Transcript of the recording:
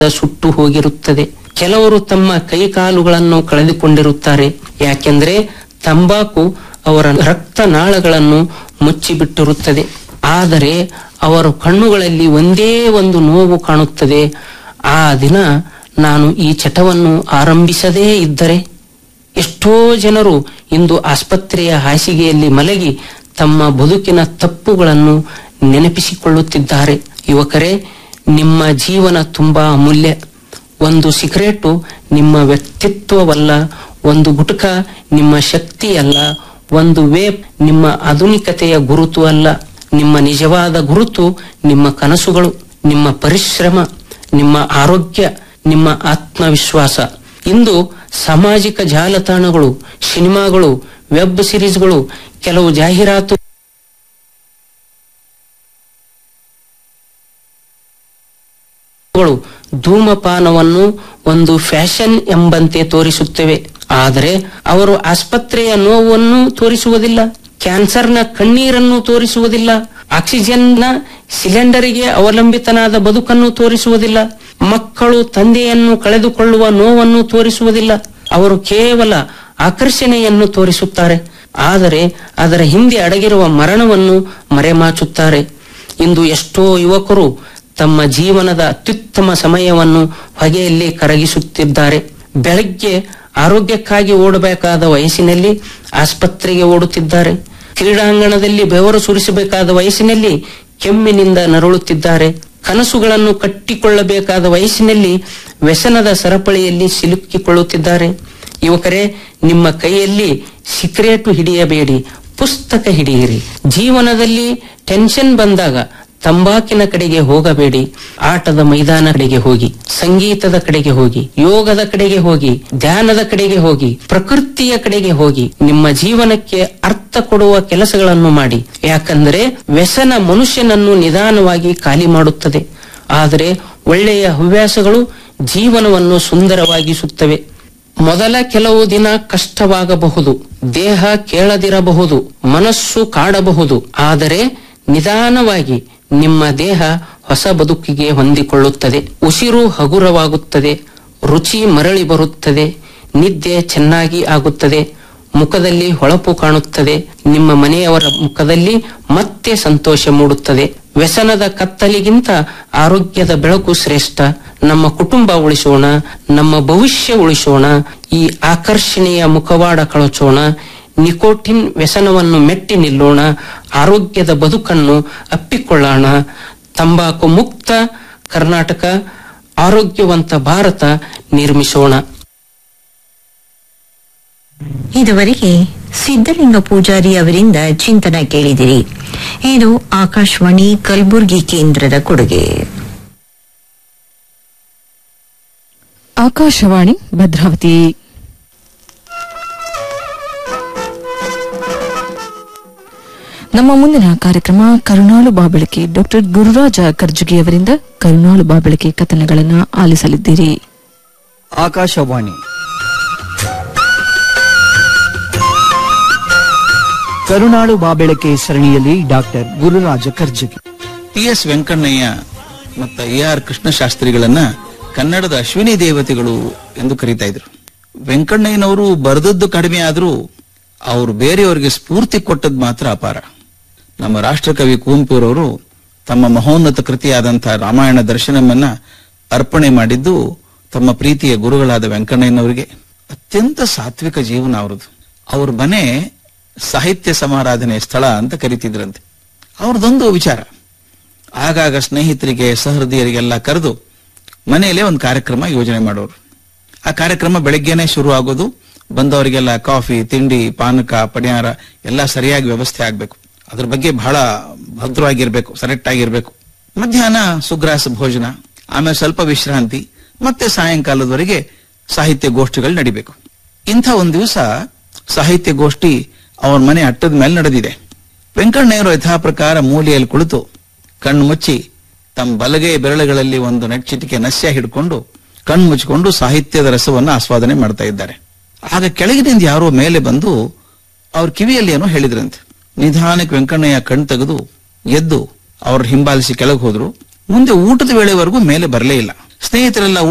ಸುಟ್ಟು ಹೋಗಿರುತ್ತದೆ ಕೆಲವರು ತಮ್ಮ ಕೈಕಾಲುಗಳನ್ನು ಕಳೆದುಕೊಂಡಿರುತ್ತಾರೆ ಯಾಕೆಂದ್ರೆ ತಂಬಾಕು ಅವರ ರಕ್ತನಾಳಗಳನ್ನು ಮುಚ್ಚಿಬಿಟ್ಟಿರುತ್ತದೆ ಆದರೆ ಅವರ ಕಣ್ಣುಗಳಲ್ಲಿ ಒಂದೇ ಒಂದು ನೋವು ಕಾಣುತ್ತದೆ ಆ ದಿನ ನಾನು ಈ ಚಟವನ್ನು ಆರಂಭಿಸದೇ ಇದ್ದರೆ ಎಷ್ಟೋ ಜನರು ಇಂದು ಆಸ್ಪತ್ರೆಯ ಹಾಸಿಗೆಯಲ್ಲಿ ಮಲಗಿ ತಮ್ಮ ಬದುಕಿನ ತಪ್ಪುಗಳನ್ನು ನೆನಪಿಸಿಕೊಳ್ಳುತ್ತಿದ್ದಾರೆ ಯುವಕರೇ ನಿಮ್ಮ ಜೀವನ ತುಂಬಾ ಅಮೂಲ್ಯ ಒಂದು ಸಿಗರೇಟು ನಿಮ್ಮ ವ್ಯಕ್ತಿತ್ವವಲ್ಲ ಒಂದು ಗುಟುಕ ನಿಮ್ಮ ಶಕ್ತಿಯಲ್ಲ ಒಂದು ವೇಪ್ ನಿಮ್ಮ ಆಧುನಿಕತೆಯ ಗುರುತು ಅಲ್ಲ ನಿಮ್ಮ ನಿಜವಾದ ಗುರುತು ನಿಮ್ಮ ಕನಸುಗಳು ನಿಮ್ಮ ಪರಿಶ್ರಮ ನಿಮ್ಮ ಆರೋಗ್ಯ ನಿಮ್ಮ ಆತ್ಮವಿಶ್ವಾಸ ಇಂದು ಸಾಮಾಜಿಕ ಜಾಲತಾಣಗಳು ಸಿನಿಮಾಗಳು ವೆಬ್ ಸಿರೀಸ್ಗಳು ಕೆಲವು ಜಾಹೀರಾತು ಗಳು ಧೂಮಪಾನವನ್ನು ಒಂದು ಫ್ಯಾಷನ್ ಎಂಬಂತೆ ತೋರಿಸುತ್ತವೆ ಆದರೆ ಅವರು ಆಸ್ಪತ್ರೆಯ ನೋವನ್ನು ತೋರಿಸುವುದಿಲ್ಲ ಕ್ಯಾನ್ಸರ್ನ ಕಣ್ಣೀರನ್ನು ತೋರಿಸುವುದಿಲ್ಲ ಆಕ್ಸಿಜನ್ನ ಸಿಲಿಂಡರಿಗೆ ಅವಲಂಬಿತನಾದ ಬದುಕನ್ನು ತೋರಿಸುವುದಿಲ್ಲ ಮಕ್ಕಳು ತಂದೆಯನ್ನು ಕಳೆದುಕೊಳ್ಳುವ ನೋವನ್ನು ತೋರಿಸುವುದಿಲ್ಲ ಅವರು ಕೇವಲ ಆಕರ್ಷಣೆಯನ್ನು ತೋರಿಸುತ್ತಾರೆ ಆದರೆ ಅದರ ಹಿಂದೆ ಅಡಗಿರುವ ಮರಣವನ್ನು ಮರೆಮಾಚುತ್ತಾರೆ ಇಂದು ಎಷ್ಟೋ ಯುವಕರು ತಮ್ಮ ಜೀವನದ ಅತ್ಯುತ್ತಮ ಸಮಯವನ್ನು ಹೊಗೆಯಲ್ಲಿ ಕರಗಿಸುತ್ತಿದ್ದಾರೆ ಬೆಳಗ್ಗೆ ಆರೋಗ್ಯಕ್ಕಾಗಿ ಓಡಬೇಕಾದ ವಯಸ್ಸಿನಲ್ಲಿ ಆಸ್ಪತ್ರೆಗೆ ಓಡುತ್ತಿದ್ದಾರೆ ಕ್ರೀಡಾಂಗಣದಲ್ಲಿ ಬೆವರು ಸುರಿಸಬೇಕಾದ ವಯಸ್ಸಿನಲ್ಲಿ ಕೆಮ್ಮಿನಿಂದ ನರಳುತ್ತಿದ್ದಾರೆ ಕನಸುಗಳನ್ನು ಕಟ್ಟಿಕೊಳ್ಳಬೇಕಾದ ವಯಸ್ಸಿನಲ್ಲಿ ವ್ಯಸನದ ಸರಪಳಿಯಲ್ಲಿ ಸಿಲುಕಿಕೊಳ್ಳುತ್ತಿದ್ದಾರೆ ಯುವಕರೇ ನಿಮ್ಮ ಕೈಯಲ್ಲಿ ಸಿಕ್ರೇಟು ಹಿಡಿಯಬೇಡಿ ಪುಸ್ತಕ ಹಿಡಿಯಿರಿ ಜೀವನದಲ್ಲಿ ಟೆನ್ಷನ್ ಬಂದಾಗ ತಂಬಾಕಿನ ಕಡೆಗೆ ಹೋಗಬೇಡಿ ಆಟದ ಮೈದಾನ ಕಡೆಗೆ ಹೋಗಿ ಸಂಗೀತದ ಕಡೆಗೆ ಹೋಗಿ ಯೋಗದ ಕಡೆಗೆ ಹೋಗಿ ಧ್ಯಾನದ ಕಡೆಗೆ ಹೋಗಿ ಪ್ರಕೃತಿಯ ಕಡೆಗೆ ಹೋಗಿ ನಿಮ್ಮ ಜೀವನಕ್ಕೆ ಅರ್ಥ ಕೊಡುವ ಕೆಲಸಗಳನ್ನು ಮಾಡಿ ಯಾಕಂದರೆ ವ್ಯಸನ ಮನುಷ್ಯನನ್ನು ನಿಧಾನವಾಗಿ ಖಾಲಿ ಮಾಡುತ್ತದೆ ಆದರೆ ಒಳ್ಳೆಯ ಹವ್ಯಾಸಗಳು ಜೀವನವನ್ನು ಸುಂದರವಾಗಿಸುತ್ತವೆ ಮೊದಲ ಕೆಲವು ದಿನ ಕಷ್ಟವಾಗಬಹುದು ದೇಹ ಕೇಳದಿರಬಹುದು ಮನಸ್ಸು ಕಾಡಬಹುದು ಆದರೆ ನಿಧಾನವಾಗಿ ನಿಮ್ಮ ದೇಹ ಹೊಸ ಬದುಕಿಗೆ ಹೊಂದಿಕೊಳ್ಳುತ್ತದೆ ಉಸಿರು ಹಗುರವಾಗುತ್ತದೆ ರುಚಿ ಮರಳಿ ಬರುತ್ತದೆ ನಿದ್ದೆ ಚೆನ್ನಾಗಿ ಆಗುತ್ತದೆ ಮುಖದಲ್ಲಿ ಹೊಳಪು ಕಾಣುತ್ತದೆ ನಿಮ್ಮ ಮನೆಯವರ ಮುಖದಲ್ಲಿ ಮತ್ತೆ ಸಂತೋಷ ಮೂಡುತ್ತದೆ ವ್ಯಸನದ ಕತ್ತಲಿಗಿಂತ ಆರೋಗ್ಯದ ಬೆಳಕು ಶ್ರೇಷ್ಠ ನಮ್ಮ ಕುಟುಂಬ ಉಳಿಸೋಣ ನಮ್ಮ ಭವಿಷ್ಯ ಉಳಿಸೋಣ ಈ ಆಕರ್ಷಣೆಯ ಮುಖವಾಡ ಕಳಚೋಣ ನಿಕೋಟಿನ್ ವ್ಯಸನವನ್ನು ಮೆಟ್ಟಿ ನಿಲ್ಲೋಣ ಆರೋಗ್ಯದ ಬದುಕನ್ನು ಅಪ್ಪಿಕೊಳ್ಳೋಣ ತಂಬಾಕು ಮುಕ್ತ ಕರ್ನಾಟಕ ಆರೋಗ್ಯವಂತ ಭಾರತ ನಿರ್ಮಿಸೋಣ ಇದುವರೆಗೆ ಸಿದ್ದಲಿಂಗ ಪೂಜಾರಿ ಅವರಿಂದ ಚಿಂತನ ಕೇಳಿದಿರಿ ಇದು ಆಕಾಶವಾಣಿ ಕಲಬುರಗಿ ಕೇಂದ್ರದ ಕೊಡುಗೆ ಆಕಾಶವಾಣಿ ಭದ್ರಾವತಿ ನಮ್ಮ ಮುಂದಿನ ಕಾರ್ಯಕ್ರಮ ಕರುಣಾಳು ಬಾಬೆಳಕೆ ಡಾಕ್ಟರ್ ಗುರುರಾಜ ಕರ್ಜಗಿ ಅವರಿಂದ ಕರುಣಾಳು ಬಾಬೆಳಕೆ ಕಥನಗಳನ್ನು ಆಲಿಸಲಿದ್ದೀರಿ ಆಕಾಶವಾಣಿ ಕರುನಾಡು ಬಾಬೆಳಕೆ ಸರಣಿಯಲ್ಲಿ doctor Gururaja Karjagi T S Venkannaiah ಮತ್ತು ಎ ಆರ್ ಕೃಷ್ಣಶಾಸ್ತ್ರಿಗಳನ್ನ ಕನ್ನಡದ ಅಶ್ವಿನಿ ದೇವತೆಗಳು ಎಂದು ಕರೀತಾ ಇದ್ರು ವೆಂಕಣ್ಣಯ್ಯನವರು ಬರೆದದ್ದು ಕಡಿಮೆ ಆದ್ರೂ ಅವರು ಬೇರೆಯವರಿಗೆ ಸ್ಫೂರ್ತಿ ಕೊಟ್ಟದ್ದು ಮಾತ್ರ ಅಪಾರ ನಮ್ಮ ರಾಷ್ಟ್ರಕವಿ ಕುವೆಂಪುರವರು ತಮ್ಮ ಮಹೋನ್ನತ ಕೃತಿಯಾದಂತಹ ರಾಮಾಯಣ ದರ್ಶನಮನ್ನ ಅರ್ಪಣೆ ಮಾಡಿದ್ದು ತಮ್ಮ ಪ್ರೀತಿಯ ಗುರುಗಳಾದ ವೆಂಕಣ್ಣಯ್ಯನವರಿಗೆ ಅತ್ಯಂತ ಸಾತ್ವಿಕ ಜೀವನ ಅವರದು ಅವ್ರ ಮನೆ ಸಾಹಿತ್ಯ ಸಮಾರಾಧನೆ ಸ್ಥಳ ಅಂತ ಕರಿತಿದ್ರಂತೆ ಅವ್ರದೊಂದು ವಿಚಾರ ಆಗಾಗ ಸ್ನೇಹಿತರಿಗೆ ಸಹೃದಯರಿಗೆಲ್ಲ ಕರೆದು ಮನೆಯಲ್ಲೇ ಒಂದು ಕಾರ್ಯಕ್ರಮ ಯೋಜನೆ ಮಾಡೋರು ಆ ಕಾರ್ಯಕ್ರಮ ಬೆಳಗ್ಗೆನೆ ಶುರು ಆಗೋದು ಬಂದವರಿಗೆಲ್ಲ ಕಾಫಿ ತಿಂಡಿ ಪಾನಕ ಪಣಿಯಾರ ಎಲ್ಲ ಸರಿಯಾಗಿ ವ್ಯವಸ್ಥೆ ಆಗ್ಬೇಕು ಅದ್ರ ಬಗ್ಗೆ ಬಹಳ ಭದ್ರವಾಗಿರ್ಬೇಕು ಸೆಲೆಕ್ಟ್ ಆಗಿರ್ಬೇಕು ಮಧ್ಯಾಹ್ನ ಸುಗ್ರಾಸ ಭೋಜನ ಆಮೇಲೆ ಸ್ವಲ್ಪ ವಿಶ್ರಾಂತಿ ಮತ್ತೆ ಸಾಯಂಕಾಲದವರೆಗೆ ಸಾಹಿತ್ಯ ಗೋಷ್ಠಿಗಳು ನಡಿಬೇಕು ಇಂಥ ಒಂದ್ ದಿವಸ ಸಾಹಿತ್ಯ ಗೋಷ್ಠಿ ಅವರ ಮನೆ ಅಟ್ಟದ ಮೇಲೆ ನಡೆದಿದೆ ವೆಂಕಣ್ಣಯ್ಯರು ಯಥಾ ಪ್ರಕಾರ ಮೂಲೆಯಲ್ಲಿ ಕುಳಿತು ಕಣ್ಣು ಮುಚ್ಚಿ ತಮ್ಮ ಬಲಗೈ ಬೆರಳುಗಳಲ್ಲಿ ಒಂದು ನೆಚ್ಚಿಟಿಕೆ ನಸ್ಯ ಹಿಡ್ಕೊಂಡು ಕಣ್ಣು ಮುಚ್ಚಿಕೊಂಡು ಸಾಹಿತ್ಯದ ರಸವನ್ನ ಆಸ್ವಾದನೆ ಮಾಡ್ತಾ ಇದ್ದಾರೆ ಆಗ ಕೆಳಗಿನಿಂದ ಯಾರೋ ಮೇಲೆ ಬಂದು ಅವ್ರ ಕಿವಿಯಲ್ಲಿ ಏನೋ ಹೇಳಿದ್ರಂತೆ ನಿಧಾನಕ್ಕೆ ವೆಂಕಣ್ಣಯ್ಯ ಕಣ್ ತೆಗೆದು ಎದ್ದು ಅವ್ರ ಹಿಂಬಾಲಿಸಿ ಕೆಳಗೆ ಹೋದ್ರು ಮುಂದೆ ಊಟದ ವೇಳೆವರೆಗೂ ಮೇಲೆ ಬರಲೇ ಇಲ್ಲ ಸ್ನೇಹಿತರೆಲ್ಲ